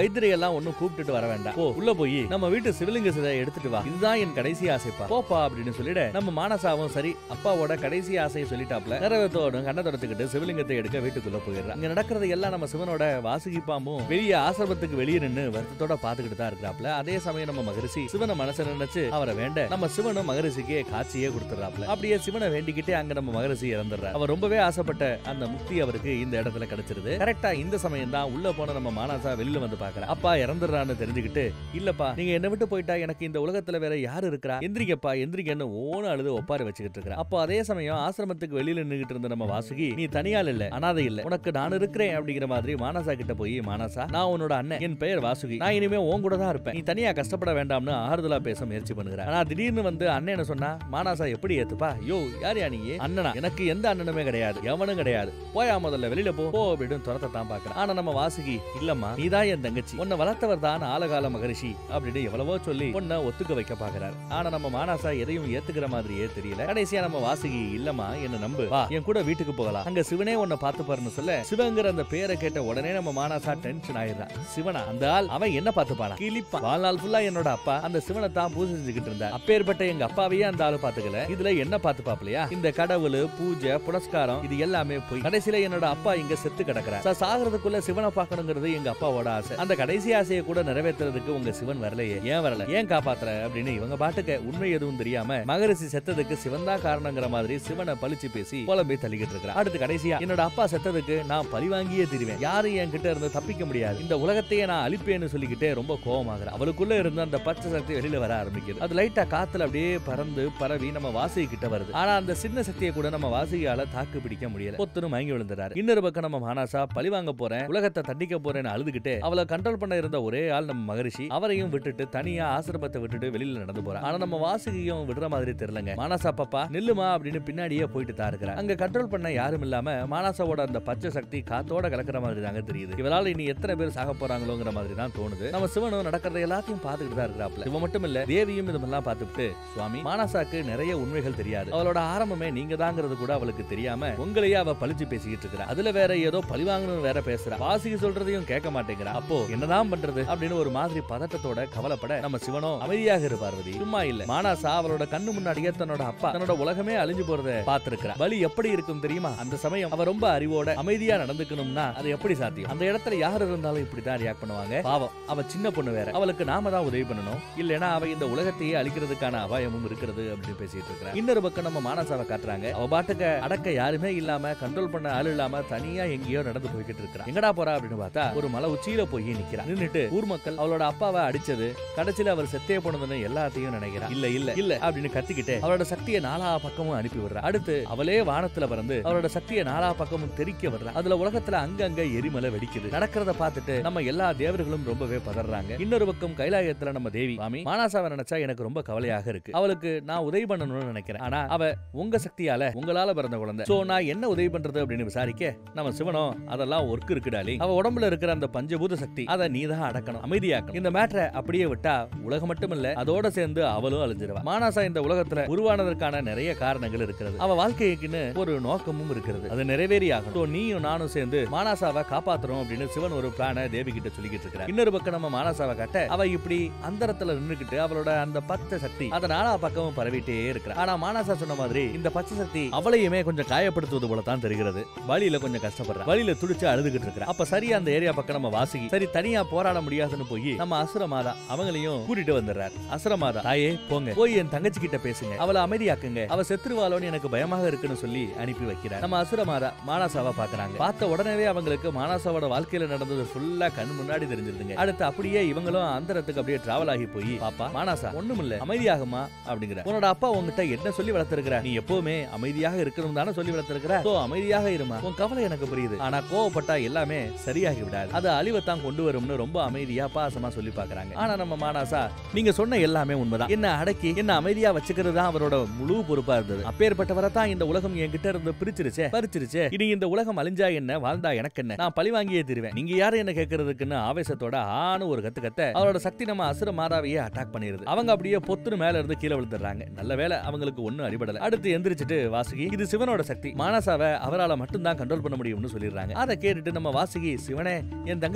A: வைத்தியரை எல்லாம் ஒண்ணும் கூப்பிட்டுட்டு வர வேண்டாம் போ உள்ள போய் நம்ம வீட்டு சிவலிங்க சிலையை எடுத்துட்டு வா இதுதான் என் கடைசி ஆசைப்பா போப்பா அப்படின்னு சொல்லிட நம்ம மானசாவும் சரி அப்பாவோட கடைசி ஆசையை சொல்லிட்டாப்ல நிறைவேற்றோடும் கண்ணை தொடச்சுக்கிட்டு சிவலிங்கத்தை எடுக்க வீட்டுக்குள்ள போயிடுறான் இங்க நடக்கிறது எல்லாம் நம்ம சிவனோட வாசுகி பாம்பும் வெளியே ஆசிரமத்துக்கு வெளியே நின்னு வருத்தத்தோட பாத்துக்கிட்டு தான் இருக்கிறாப்ல அதே சமயம் நம்ம மகரிஷி சிவனை மனசு நினைச்சு அவரை வேண்ட நம்ம சிவனும் மகரிஷிக்கு காட்சியே கொடுத்துறாப்ல அப்படியே சிவனை வேண்டிக்கிட்டே அங்க நம்ம மகரிஷி இறந்துடுறார் அவர் ரொம்பவே ஆசைப்பட்ட அந்த முக்தி அவருக்கு இந்த இடத்துல கிடைச்சிருது கரெக்டா இந்த சமயம் தான் உள்ள போன நம்ம மானசா வெளியில வந்து பாக்குற அப்பா இறந்துடுறான்னு தெரிஞ்சுக்கிட்டு இல்லப்பா நீங்க என்ன விட்டு போயிட்டா எனக்கு இந்த உலகத்துல வேற யாரு இருக்கிறா எந்திரிக்கப்பா எந்திரிக்கன்னு ஓன அழுது ஒப்பாரி வச்சுக்கிட்டு இருக்கிற அப்போ அதே சமயம் ஆசிரமத்துக்கு வெளியில நின்னுகிட்டு இருந்த நம்ம வாசுகி நீ தனியால் இல்ல அனாதை இல்ல உனக்கு நான் இருக்கிறேன் அப்படிங்கிற மாதிரி மானசா கிட்ட போய் மானசா நான் உன்னோட அண்ணன் என் பெயர் வாசுகி நான் இனிமே உன் கூட தான் இருப்பேன் நீ தனியா கஷ்டப்பட வேண்டாம்னு ஆறுதலா பேச முயற்சி பண்ணுகிற ஆனா திடீர்னு வந்து அண்ணன் என்ன சொன்னா மானசா எப்படி ஏத்துப்பா யோ யார் யா நீ அண்ணனா எனக்கு எந்த அண்ணனுமே கிடையாது எவனும் கிடையாது போயா முதல்ல வெளியில போ போ அப்படின்னு துரத்தை தான் பாக்குறேன் ஆனா நம்ம வாசுகி இல்லம்மா நீதான் என் தங்கச்சி உன்னை வளர்த்தவர் தான் ஆலகால மகரிஷி அப்படின்னு எவ்வளவோ சொல்லி உன்னை ஒத்துக்க வைக்க பாக்குறாரு ஆனா நம்ம மானாசா எதையும் ஏத்துக்கிற மாதிரியே தெரியல கடைசியா நம்ம வாசுகி இல்லம்மா என்ன நம்பு வா என் கூட வீட்டுக்கு போகலாம் அங்க சிவனே உன்னை பார்த்து பாருன்னு சொல்ல சிவங்கிற அந்த பேரை கேட்ட உடனே நம்ம மானாசா டென்ஷன் ஆயிடுறான் சிவனா அந்த ஆள் அவன் என்ன பார்த்துப்பானா கிளிப்பான் வாழ்நாள் ஃபுல்லா என்னோட அப்பா அந்த சிவனை தான் பூஜை செஞ்சுக்கிட்டு இருந்தார் அப்பேற்பட்ட எங்க அப்பாவையே அந்த ஆளு பாத்துக்கல இதுல என்ன பார்த்து பாப்பலையா இந்த கடவுள் பூஜை புனஸ்காரம் இது எல்லாமே போய் கடைசியில என்னோட அப்பா இங்க செத்து கிடக்குறார் சா- சாகறதுக்குள்ள சிவனை பார்க்கணுங்கிறது எங்க அப்பாவோட ஆசை அந்த கடைசி ஆசையை கூட நிறைவேற்றுறதுக்கு உங்க சிவன் வரலையே ஏன் வரல ஏன் காப்பாத்துற அப்படின்னு இவங்க பாட்டுக்கு உண்மை எதுவும் தெரியாம மகரிஷி செத்ததுக்கு சிவன் தான் காரணங்கிற மாதிரி சிவனை பழிச்சு பேசி புலம்பி தள்ளிக்கிட்டு இருக்கிறான் அடுத்து கடைசியா என்னோட அப்பா செத்ததுக்கு நான் பழி வாங்கியே தருவேன் யாரும் என் கிட்ட இருந்து தப்பிக்க முடியாது இந்த உலகத்தையே நான் அழிப்பேன்னு சொல்லிக்கிட்டே ரொம்ப கோவமாகறேன் அவளுக்குள்ள இருந்து அந்த பச்சை சக்தி வெளியில வர ஆரம்பிக்குது அது லைட்டா காத்துல அப்படியே பறந்து பரவி நம்ம வாசுகி கிட்ட வருது ஆனா அந்த சின்ன சக்தியை கூட நம்ம வாசுகியால தாக்கு பிடிக்க முடியல பொத்துன்னு மயங்கி விழுந்துறாரு இன்னொரு பக்கம் நம்ம மானாசா பழி வாங்க போறேன் உலகத்தை தண்டிக்க போறேன்னு அழுதுகிட்டு அவளை கண்ட்ரோல் பண்ண இருந்த ஒரே ஆள் நம்ம மகரிஷி அவரையும் விட்டுட்டு தனியா ஆசிரமத்தை விட்டுட்டு வெளியில நடந்து போறான் ஆனா நம்ம வாசுகியும் விடுற மாதிரி தெரியலங்க மானாசா பாப்பா நில்லுமா அப்படின்னு பின்னாடியே போயிட்டு தான் இருக்கிறான் அங்க கண்ட்ரோல் பண்ண யாரும் இல்லாம மானாசாவோட அந்த பச்சை சக்தி காத்தோட கலக்கிற மாதிரி தாங்க தெரியுது இவளால இனி எத்தனை பேர் சாக போறாங்களோங்கிற மாதிரி தான் தோணுது நம்ம சிவனும் நடக்கிறத எல்லாத்தையும் பார்த்துக்கிட்டு தான் இருக்கிறாப்ல இவன் மட்டும் இல்ல தேவியும் இதெல்லாம் பார்த்துட்டு சுவாமி மானசாக்கு நிறைய உண்மைகள் தெரியாது அவளோட ஆரம்பமே நீங்க தாங்கிறது கூட அவளுக்கு தெரியாம உங்களையே அவ பழிச்சு பேசிக்கிட்டு இருக்கிறா அதுல வேற ஏதோ பழி வாங்கணும்னு வேற பேசுறா வாசிக்கு சொல்றதையும் கேட்க மாட்டேங்கிறா அப்போ என்னதான் பண்றது அப்படின்னு ஒரு மாதிரி பதட்டத்தோட கவலைப்பட நம்ம சிவனோ அமைதியாக இரு பார்வதி சும்மா இல்ல மானாசா அவளோட கண்ணு முன்னாடியே தன்னோட அப்பா தன்னோட உலகமே அழிஞ்சு போறத பாத்துருக்கிறா பலி எப்படி இருக்கும் தெரியுமா அந்த சமயம் அவ ரொம்ப அறிவோட அமைதியா நடந்துக்கணும்னா அது எப்படி சாத்தியம் அந்த இடத்துல யார் இருந்தாலும் இப்படிதான் ரியாக்ட் பண்ணுவாங்க பாவம் அவ சின்ன பொண்ணு வேற அவளுக்கு நாம தான் உதவி பண்ணணும் இல்லைன்னா அவ இந்த உலகத்தையே அழிக்கிறதுக்கான அபாயமும் இருக்கிறது அப்படின்னு பேசிட்டு இருக்கிறா இன்னொரு பக்கம் நம்ம மானசாவை காட்டுறாங்க அவ பாட்டுக்க அடக்க யாருமே இல்லாம கண்ட்ரோல் பண்ண ஆள் இல்லாம தனியா எங்கேயோ நடந்து போய்கிட்டு இருக்கா எங்கடா போறா அப்படின்னு பார்த்தா ஒரு மலை உச்சியில போய் நிக்கிறா நின்னுட்டு ஊர் மக்கள் அவளோட அப்பாவை அடிச்சது கடைசியில அவர் செத்தே போனதுன்னு எல்லாத்தையும் நினைக்கிறா இல்ல இல்ல இல்ல அப்படின்னு கத்திக்கிட்டு அவளோட சக்தியை நாலா பக்கமும் அனுப்பி விடுறா அடுத்து அவளே வானத்துல பறந்து அவளோட சக்தியை நாலா பக்கமும் தெரிக்க விடுறா அதுல உலகத்துல அங்கங்க எரிமலை வெடிக்குது நடக்கிறத பார்த்துட்டு நம்ம எல்லா தேவர்களும் ரொம்பவே பதறாங்க இன்னொரு பக்கம் கைலாயத்துல நம்ம தேவி சுவாமி மானாசாவை நினைச்சா எனக்கு ரொம்ப கவலையாக இருக்கு அவளுக்கு நான் உதவி பண்ணணும்னு நினைக்கிறேன் ஆனா அவ உங்க சக்தியால உங்களால பிறந்த குழந்தை சோ நான் என்ன உதவி பண்றது அப்படின்னு விசாரிக்க நம்ம சிவனோ அதெல்லாம் ஒர்க் இருக்குடாலி அவ உடம்புல இருக்கிற அந்த பஞ்சபூத சக்தி அதை நீ தான் அடக்கணும் அமைதியாக்கணும் இந்த மேட்டரை அப்படியே விட்டா உலகம் மட்டும் இல்ல அதோட சேர்ந்து அவளும் அழிஞ்சிருவா மானாசா இந்த உலகத்துல உருவானதற்கான நிறைய காரணங்கள் இருக்கிறது அவ வாழ்க்கைக்குன்னு ஒரு நோக்கமும் இருக்கிறது அது நிறைவேறி ஆகணும் So, நீயும் நானும் சேர்ந்து மானாசாவை காப்பாத்துறோம் அப்படின்னு சிவன் ஒரு பிளான தேவி கிட்ட சொல்லிக்கிட்டு இருக்கிறார் இன்னொரு பக்கம் நம்ம மானாசாவை காட்ட அவ இப்படி அந்தரத்துல நின்னுக்கிட்டு அவளோட அந்த பச்சை சக்தி அத நாலா பக்கமும் பரவிட்டே இருக்கிறா ஆனா மானாசா சொன்ன மாதிரி இந்த பச்சை சக்தி அவளையுமே கொஞ்சம் காயப்படுத்துவது போல தான் தெரிகிறது வழியில கொஞ்சம் கஷ்டப்படுறா வழியில துடிச்சு அழுதுகிட்டு இருக்கிறா அப்ப சரியா அந்த ஏரியா பக்கம் நம்ம வாசுகி சரி தனியா போராட முடியாதுன்னு போய் நம்ம அசுரமாதா அவங்களையும் கூட்டிட்டு வந்துடுறாரு அசுரமாதா தாயே போங்க போய் என் தங்கச்சி கிட்ட பேசுங்க அவளை அமைதியாக்குங்க அவ செத்துருவாளோன்னு எனக்கு பயமாக இருக்குன்னு சொல்லி அனுப்பி வைக்கிறார் நம்ம அசுரமாதா மானாசாவை பாக்குறாங்க பார்த்த உடனே அவங்களுக்கு மானாசாவோட வாழ்க்கையில நடந்தது ஃபுல்லா கண் முன்னாடி தெரிஞ்சிருதுங்க அடுத்து அப்படியே இவங்களும் அந்தரத்துக்கு அப்படியே டிராவல் ஆகி போய் பாப்பா மானாசா ஒண்ணுமில்ல அமைதியாகுமா அப்படிங்கிற உன்னோட அப்பா உன்கிட்ட என்ன சொல்லி வளர்த்திருக்கிற நீ எப்பவுமே அமைதியாக இருக்கணும் தானே சொல்லி வளர்த்திருக்கிற சோ அமைதியாக இருமா உன் கவலை எனக்கு புரியுது ஆனா கோவப்பட்டா எல்லாமே சரியாகி விடாது அது அழிவைத்தான் கொண்டு வரும்னு ரொம்ப அமைதியா பாசமா சொல்லி பாக்குறாங்க ஆனா நம்ம மானாசா நீங்க சொன்ன எல்லாமே உண்மைதான் என்ன அடக்கி என்ன அமைதியா வச்சுக்கிறது தான் அவரோட முழு பொறுப்பா இருந்தது அப்பேற்பட்டவரை தான் இந்த உலகம் என்கிட்ட இருந்து பிரிச்சிருச்சே பறிச்சிருச்சே இனி இந்த உலகம் அழிஞ்சா என்ன வாழ்ந்தா எனக்கு என்ன நான் பழி வாங்கியே தருவேன் நீங்க யாரு என்ன கேட்கறதுக்குன்னு ஆவேசத்தோட ஆணு ஒரு கத்து கத்த அவரோட சக்தி நம்ம அசுர மாதாவையே அட்டாக் பண்ணிருது அவங்க அப்படியே பொத்துன்னு மேல இருந்து கீழே விழுந்துடுறாங்க நல்ல வேளை அவங்களுக்கு ஒண்ணும் அடிபடல அடுத்து எந்திரிச்சிட்டு வாசுகி இது சிவனோட சக்தி மானசாவை அவரால மட்டும்தான் கண்ட்ரோல் பண்ண முடியும்னு சொல்லிடுறாங்க அதை கேட்டுட்டு நம்ம வாசுகி சிவனே என் தங்கச்சியை காப்பாத்து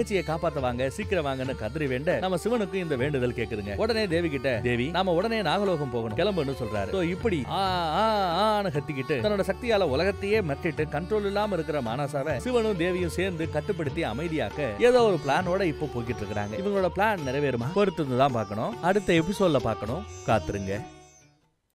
A: காப்பாத்த வாங்க சீக்கிரம் வாங்கன்னு கதறி வேண்ட நம்ம சிவனுக்கும் இந்த வேண்டுதல் கேக்குதுங்க உடனே தேவி கிட்ட தேவி நாம உடனே நாகலோகம் போகணும் கிளம்புன்னு சொல்றாரு So, இப்படி ஆ ஆ ஆன்னு கத்திக்கிட்டு தன்னோட சக்தியால உலகத்தையே மட்டிட்டு கண்ட்ரோல் இல்லாம இருக்கிற மானசாவை சிவனும் தேவியும் சேர்ந்து கட்டுப்படுத்தி அமைதியாக்க ஏதோ ஒரு பிளானோட இப்போ போய்கிட்டு இருக்காங்க இவங்களோட பிளான் நிறைவேறுமா பொறுத்து தான் பார்க்கணும் அடுத்த எபிசோட்ல பார்க்கணும் காத்துருங்க